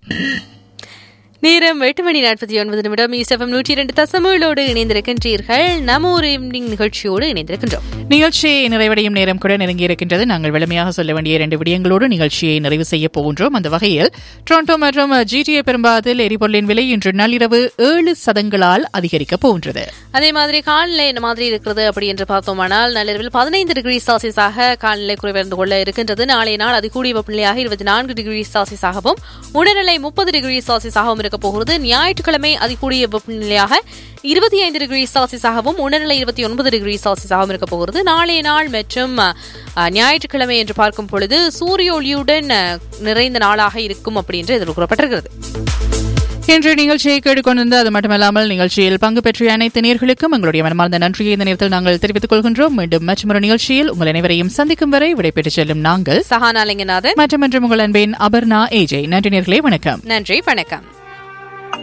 நேரம் எட்டு மணி நாற்பத்தி ஒன்பது நிமிடம் ஈஸ்டஃபம் நூற்றி இரண்டு தசமேளோடு இணைந்திருக்கின்றீர்கள் நம்ம ஒரு ஈவினிங் நிகழ்ச்சியோடு இணைந்திருக்கின்றோம் நிகழ்ச்சி நிறைவடையும் நேரம் கூட நெருங்கி இருக்கின்றது நாங்கள் வலிமையாக சொல்ல வேண்டிய இரண்டு விடயங்களோடு நிகழ்ச்சியை நிறைவு செய்ய போகின்றோம் அந்த வகையில் டொரண்டோ மற்றும் ஜிடிஏ பெரும்பாத்தில் எரிபொருளின் விலை இன்று நள்ளிரவு ஏழு சதங்களால் அதிகரிக்கப் போகின்றது அதே மாதிரி காலநிலை என்ன மாதிரி இருக்கிறது அப்படி என்று பார்த்தோமானால் நள்ளிரவில் பதினைந்து டிகிரி செல்சியஸாக காலநிலை குறைவடைந்து கொள்ள இருக்கின்றது நாளைய நாள் அதிகூடிய வெப்பநிலையாக இருபத்தி நான்கு டிகிரி செல்சியஸாகவும் உடல்நிலை முப்பது டிகிரி செல்சியஸாகவும் இருக்க போகிறது ஞாயிற்றுக்கிழமை அதிகூடிய வெப்பநிலையாக இருபத்தி ஐந்து டிகிரி செல்சியஸாகவும் உடல்நிலை இருபத்தி ஒன்பது டிகிரி செல்சியஸாகவும் இருக்க போகிறது நாளைய நாள் மற்றும் அஹ், ஞாயிற்றுக்கிழமை என்று பார்க்கும் பொழுது சூரிய ஒளியுடன் அஹ், நிறைந்த நாளாக இருக்கும் அப்படி என்று எதிர்கூறப்பட்டிருக்கிறது இன்று நிகழ்ச்சியை கேட்டுக்கொண்டிருந்த அது மட்டுமல்லாமல் நிகழ்ச்சியில் பங்கு பெற்ற அனைத்து நேர்களுக்கும் எங்களுடைய மனமார்ந்த நன்றியை இந்த நேரத்தில் நாங்கள் தெரிவித்துக் கொள்கின்றோம் மீண்டும் மற்றொரு நிகழ்ச்சியில் உங்கள் அனைவரையும் சந்திக்கும் வரை விடைபெற்றுச் செல்லும் நாங்கள் சஹானா லிங்கநாதன் மற்றும் உங்கள் அன்பின் அபர்ணா ஏஜே நன்றி நேர்களே வணக்கம் நன்றி வணக்கம்